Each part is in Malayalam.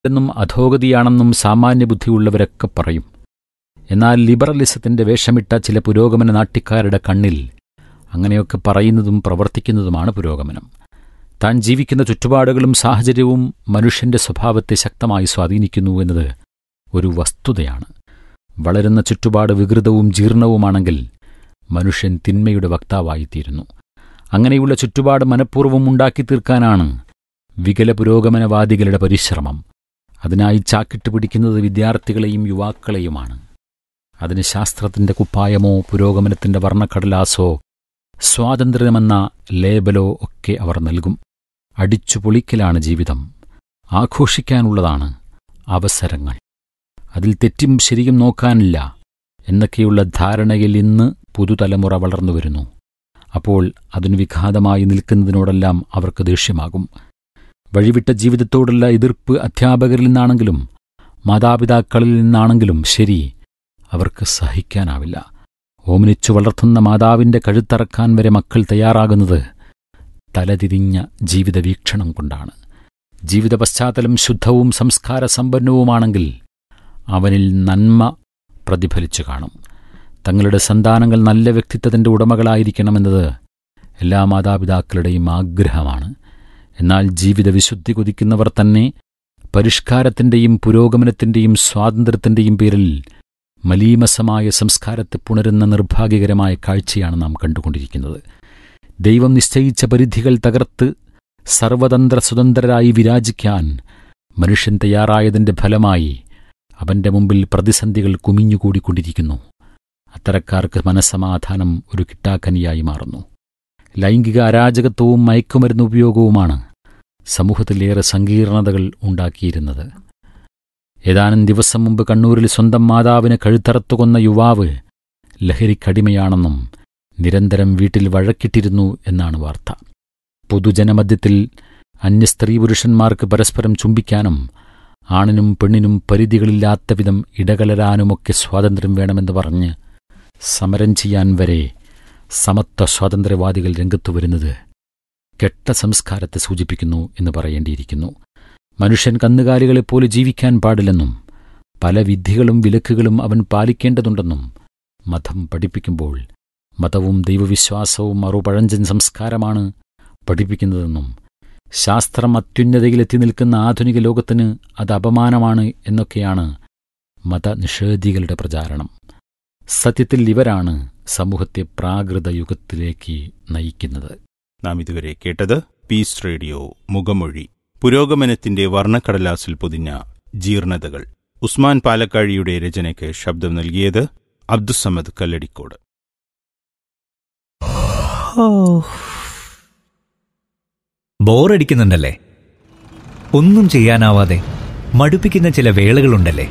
എന്നും അധോഗതിയാണെന്നും സാമാന്യബുദ്ധിയുള്ളവരൊക്കെ പറയും എന്നാൽ ലിബറലിസത്തിന്റെ വേഷമിട്ട ചില പുരോഗമന നാട്ടിക്കാരുടെ കണ്ണിൽ അങ്ങനെയൊക്കെ പറയുന്നതും പ്രവർത്തിക്കുന്നതുമാണ് പുരോഗമനം താൻ ജീവിക്കുന്ന ചുറ്റുപാടുകളും സാഹചര്യവും മനുഷ്യന്റെ സ്വഭാവത്തെ ശക്തമായി സ്വാധീനിക്കുന്നു എന്നത് ഒരു വസ്തുതയാണ് വളരുന്ന ചുറ്റുപാട് വികൃതവും ജീർണവുമാണെങ്കിൽ മനുഷ്യൻ തിന്മയുടെ വക്താവായിത്തീരുന്നു അങ്ങനെയുള്ള ചുറ്റുപാട് മനഃപൂർവ്വം ഉണ്ടാക്കി തീർക്കാനാണ് വികല പുരോഗമനവാദികളുടെ പരിശ്രമം അതിനായി ചാക്കിട്ട് പിടിക്കുന്നത് വിദ്യാർത്ഥികളെയും യുവാക്കളെയുമാണ് അതിന് ശാസ്ത്രത്തിന്റെ കുപ്പായമോ പുരോഗമനത്തിന്റെ വർണ്ണക്കടലാസോ സ്വാതന്ത്ര്യമെന്ന ലേബലോ ഒക്കെ അവർ നൽകും അടിച്ചു പൊളിക്കലാണ് ജീവിതം ആഘോഷിക്കാനുള്ളതാണ് അവസരങ്ങൾ അതിൽ തെറ്റും ശരിയും നോക്കാനില്ല എന്നൊക്കെയുള്ള ധാരണയിൽ ഇന്ന് പുതുതലമുറ വളർന്നു വരുന്നു അപ്പോൾ അതിന് വിഘാതമായി നിൽക്കുന്നതിനോടെല്ലാം അവർക്ക് ദേഷ്യമാകും വഴിവിട്ട ജീവിതത്തോടുള്ള എതിർപ്പ് അധ്യാപകരിൽ നിന്നാണെങ്കിലും മാതാപിതാക്കളിൽ നിന്നാണെങ്കിലും ശരി അവർക്ക് സഹിക്കാനാവില്ല ഓമനിച്ചു വളർത്തുന്ന മാതാവിന്റെ കഴുത്തറക്കാൻ വരെ മക്കൾ തയ്യാറാകുന്നത് തലതിരിഞ്ഞ ജീവിത വീക്ഷണം കൊണ്ടാണ് ജീവിത പശ്ചാത്തലം ശുദ്ധവും സംസ്കാര സമ്പന്നവുമാണെങ്കിൽ അവനിൽ നന്മ പ്രതിഫലിച്ചു കാണും തങ്ങളുടെ സന്താനങ്ങൾ നല്ല വ്യക്തിത്വത്തിന്റെ ഉടമകളായിരിക്കണമെന്നത് എല്ലാ മാതാപിതാക്കളുടെയും ആഗ്രഹമാണ് എന്നാൽ ജീവിത വിശുദ്ധി കൊതിക്കുന്നവർ തന്നെ പരിഷ്കാരത്തിന്റെയും പുരോഗമനത്തിന്റെയും സ്വാതന്ത്ര്യത്തിന്റെയും പേരിൽ മലീമസമായ സംസ്കാരത്തെ പുണരുന്ന നിർഭാഗ്യകരമായ കാഴ്ചയാണ് നാം കണ്ടുകൊണ്ടിരിക്കുന്നത് ദൈവം നിശ്ചയിച്ച പരിധികൾ തകർത്ത് സർവതന്ത്ര സ്വതന്ത്രരായി വിരാജിക്കാൻ മനുഷ്യൻ തയ്യാറായതിന്റെ ഫലമായി അവന്റെ മുമ്പിൽ പ്രതിസന്ധികൾ കുമിഞ്ഞുകൂടിക്കൊണ്ടിരിക്കുന്നു അത്തരക്കാർക്ക് മനസ്സമാധാനം ഒരു കിട്ടാക്കനിയായി മാറുന്നു ലൈംഗിക അരാജകത്വവും മയക്കുമരുന്ന് ഉപയോഗവുമാണ് സമൂഹത്തിലേറെ സങ്കീർണതകൾ ഉണ്ടാക്കിയിരുന്നത് ഏതാനും ദിവസം മുമ്പ് കണ്ണൂരിൽ സ്വന്തം മാതാവിനെ കഴുത്തറത്തു കൊന്ന യുവാവ് ലഹരിക്കടിമയാണെന്നും നിരന്തരം വീട്ടിൽ വഴക്കിട്ടിരുന്നു എന്നാണ് വാർത്ത പൊതുജനമധ്യത്തിൽ അന്യ സ്ത്രീ പുരുഷന്മാർക്ക് പരസ്പരം ചുംബിക്കാനും ആണിനും പെണ്ണിനും പരിധികളില്ലാത്ത വിധം ഇടകലരാനുമൊക്കെ സ്വാതന്ത്ര്യം വേണമെന്ന് പറഞ്ഞ് സമരം ചെയ്യാൻ വരെ സമത്വ സ്വാതന്ത്ര്യവാദികൾ രംഗത്തു വരുന്നത് കെട്ട സംസ്കാരത്തെ സൂചിപ്പിക്കുന്നു എന്ന് പറയേണ്ടിയിരിക്കുന്നു മനുഷ്യൻ കന്നുകാലികളെപ്പോലെ ജീവിക്കാൻ പാടില്ലെന്നും പല വിധികളും വിലക്കുകളും അവൻ പാലിക്കേണ്ടതുണ്ടെന്നും മതം പഠിപ്പിക്കുമ്പോൾ മതവും ദൈവവിശ്വാസവും മറുപഴഞ്ചൻ സംസ്കാരമാണ് പഠിപ്പിക്കുന്നതെന്നും ശാസ്ത്രം അത്യുന്നതയിലെത്തി നിൽക്കുന്ന ആധുനിക ലോകത്തിന് അത് അപമാനമാണ് എന്നൊക്കെയാണ് മതനിഷേധികളുടെ പ്രചാരണം സത്യത്തിൽ ഇവരാണ് സമൂഹത്തെ പ്രാകൃത യുഗത്തിലേക്ക് നയിക്കുന്നത് നാം ഇതുവരെ കേട്ടത് പീസ് റേഡിയോ മുഖമൊഴി പുരോഗമനത്തിന്റെ വർണ്ണക്കടലാസിൽ പൊതിഞ്ഞ ജീർണതകൾ ഉസ്മാൻ പാലക്കാഴിയുടെ രചനയ്ക്ക് ശബ്ദം നൽകിയത് അബ്ദുസമദ് കല്ലടിക്കോട് ബോറടിക്കുന്നുണ്ടല്ലേ ഒന്നും ചെയ്യാനാവാതെ മടുപ്പിക്കുന്ന ചില വേളകളുണ്ടല്ലേ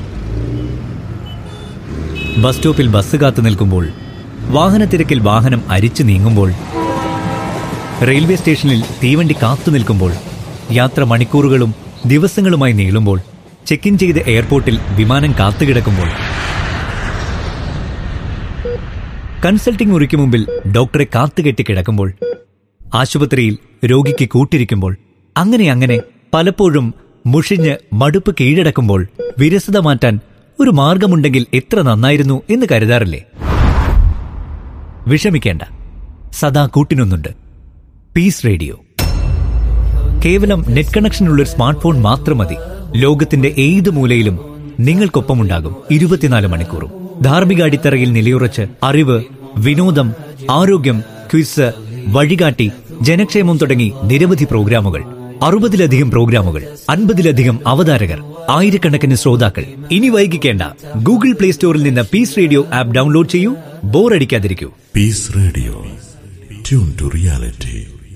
ബസ് സ്റ്റോപ്പിൽ ബസ് കാത്തു നിൽക്കുമ്പോൾ വാഹനത്തിരക്കിൽ വാഹനം അരിച്ചു നീങ്ങുമ്പോൾ റെയിൽവേ സ്റ്റേഷനിൽ തീവണ്ടി കാത്തു നിൽക്കുമ്പോൾ യാത്ര മണിക്കൂറുകളും ദിവസങ്ങളുമായി നീളുമ്പോൾ ചെക്ക് ഇൻ ചെയ്ത് എയർപോർട്ടിൽ വിമാനം കാത്തുകിടക്കുമ്പോൾ കൺസൾട്ടിംഗ് മുറിക്ക് മുമ്പിൽ ഡോക്ടറെ കാത്തുകെട്ടി കിടക്കുമ്പോൾ ആശുപത്രിയിൽ രോഗിക്ക് കൂട്ടിരിക്കുമ്പോൾ അങ്ങനെ അങ്ങനെ പലപ്പോഴും മുഷിഞ്ഞ് മടുപ്പ് കീഴടക്കുമ്പോൾ വിരസത മാറ്റാൻ ഒരു മാർഗമുണ്ടെങ്കിൽ എത്ര നന്നായിരുന്നു എന്ന് കരുതാറില്ലേ വിഷമിക്കേണ്ട സദാ കൂട്ടിനൊന്നുണ്ട് പീസ് റേഡിയോ കേവലം നെറ്റ് കണക്ഷനുള്ള ഒരു സ്മാർട്ട് ഫോൺ മാത്രം മതി ലോകത്തിന്റെ ഏത് മൂലയിലും നിങ്ങൾക്കൊപ്പമുണ്ടാകും ഇരുപത്തിനാല് മണിക്കൂറും ധാർമ്മിക അടിത്തറയിൽ നിലയുറച്ച് അറിവ് വിനോദം ആരോഗ്യം ക്വിസ് വഴികാട്ടി ജനക്ഷേമം തുടങ്ങി നിരവധി പ്രോഗ്രാമുകൾ അറുപതിലധികം പ്രോഗ്രാമുകൾ അൻപതിലധികം അവതാരകർ ആയിരക്കണക്കിന് ശ്രോതാക്കൾ ഇനി വൈകിക്കേണ്ട ഗൂഗിൾ പ്ലേ സ്റ്റോറിൽ നിന്ന് പീസ് റേഡിയോ ആപ്പ് ഡൗൺലോഡ് ചെയ്യൂ ബോറടിക്കാതിരിക്കൂ Peace Radio. Tune to reality.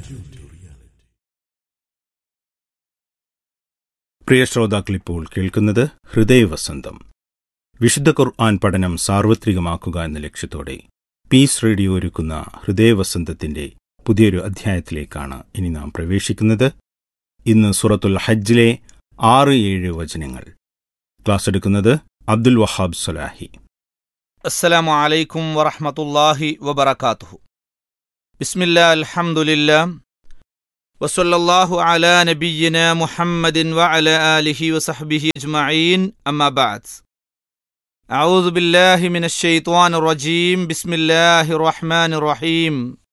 പ്രിയ ശ്രോതാക്കൾ ഇപ്പോൾ കേൾക്കുന്നത് ഹൃദയവസന്തം വിശുദ്ധ ഖുർആൻ പഠനം സാർവത്രികമാക്കുക എന്ന ലക്ഷ്യത്തോടെ പീസ് റേഡിയോ ഒരുക്കുന്ന ഹൃദയവസന്തത്തിന്റെ പുതിയൊരു അധ്യായത്തിലേക്കാണ് ഇനി നാം പ്രവേശിക്കുന്നത് ഇന്ന് സൂറത്തുൽ ഹജ്ജിലെ ആറ് ഏഴ് വചനങ്ങൾ ക്ലാസ് എടുക്കുന്നത് അബ്ദുൽ വഹാബ് സലാഹി السلام عليكم ورحمة الله وبركاته بسم الله الحمد لله وصلى الله على نبينا محمد وعلى آله وصحبه أجمعين أما بعد أعوذ بالله من الشيطان الرجيم بسم الله الرحمن الرحيم